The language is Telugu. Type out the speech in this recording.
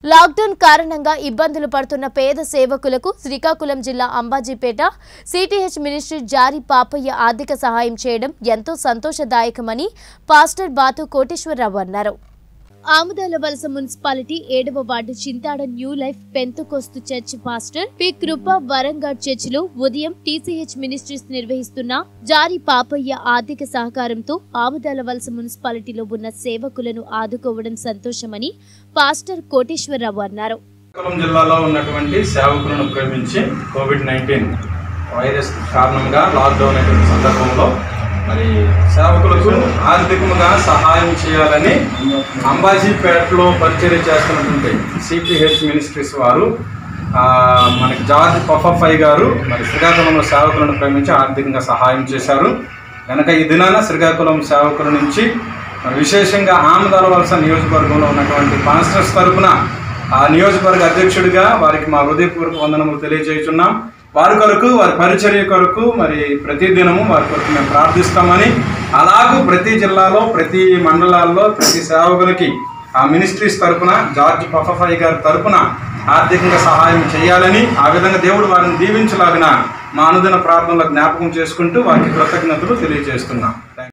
లాక్డౌన్ కారణంగా ఇబ్బందులు పడుతున్న పేద సేవకులకు శ్రీకాకుళం జిల్లా అంబాజీపేట సిటీహెచ్ మినిస్ట్రీ జారీ పాపయ్య ఆర్థిక సహాయం చేయడం ఎంతో సంతోషదాయకమని పాస్టర్ బాతు కోటేశ్వరరావు అన్నారు ఆముదాల వలస మున్సిపాలిటీ ఏడవ ward Chintada new life Pentecost church pastor P Krupa వరంగడ్ చర్చిలో ఉదయం టీసీహెచ్ మినిస్ట్రీస్ నిర్వహిస్తున్న జారీ పాపయ్య ఆర్థిక సహకారంతో ఆముదాల వలస మున్సిపాలిటీలో ఉన్న సేవకులను ఆదుకోవడం సంతోషమని పాస్టర్ కోటేశ్వరరావు అన్నారు శ్రీకాకుళం జిల్లాలో ఉన్నటువంటి సేవకులను ప్రేమించి కోవిడ్ నైన్టీన్ వైరస్ కారణంగా లాక్డౌన్ అయిన సందర్భంలో మరి సేవకులకు ఆర్థికంగా సహాయం చేయాలని అంబాజీపేటలో పరిచర్య చేస్తున్నటువంటి సిపిహెచ్ మినిస్ట్రీస్ వారు ఆ, మనకి జార్జ్ పఫఫై గారు మరి శ్రీకాకుళంలో సేవకులను ప్రేమించి ఆర్థికంగా సహాయం చేశారు కనుక ఈ దినాన శ్రీకాకుళం సేవకుల నుంచి మరి విశేషంగా ఆమదాల వలస నియోజకవర్గంలో ఉన్నటువంటి పాస్టర్స్ తరపున ఆ నియోజకవర్గ అధ్యక్షుడిగా వారికి మా హృదయపూర్వక వందనములు తెలియజేస్తున్నాం వారి కొరకు వారి పరిచర్య కొరకు మరి ప్రతి దినము వారి కొరకు మేము ప్రార్థిస్తామని అలాగూ ప్రతి జిల్లాలో ప్రతి మండలాల్లో ప్రతి సేవకులకి ఆ మినిస్ట్రీస్ తరపున జార్జ్ పఫఫై గారి తరపున ఆర్థికంగా సహాయం చేయాలని ఆ విధంగా దేవుడు వారిని దీవించలాగిన మా అనుదిన ప్రార్థనలో జ్ఞాపకం చేసుకుంటూ వారికి కృతజ్ఞతలు తెలియజేస్తున్నాం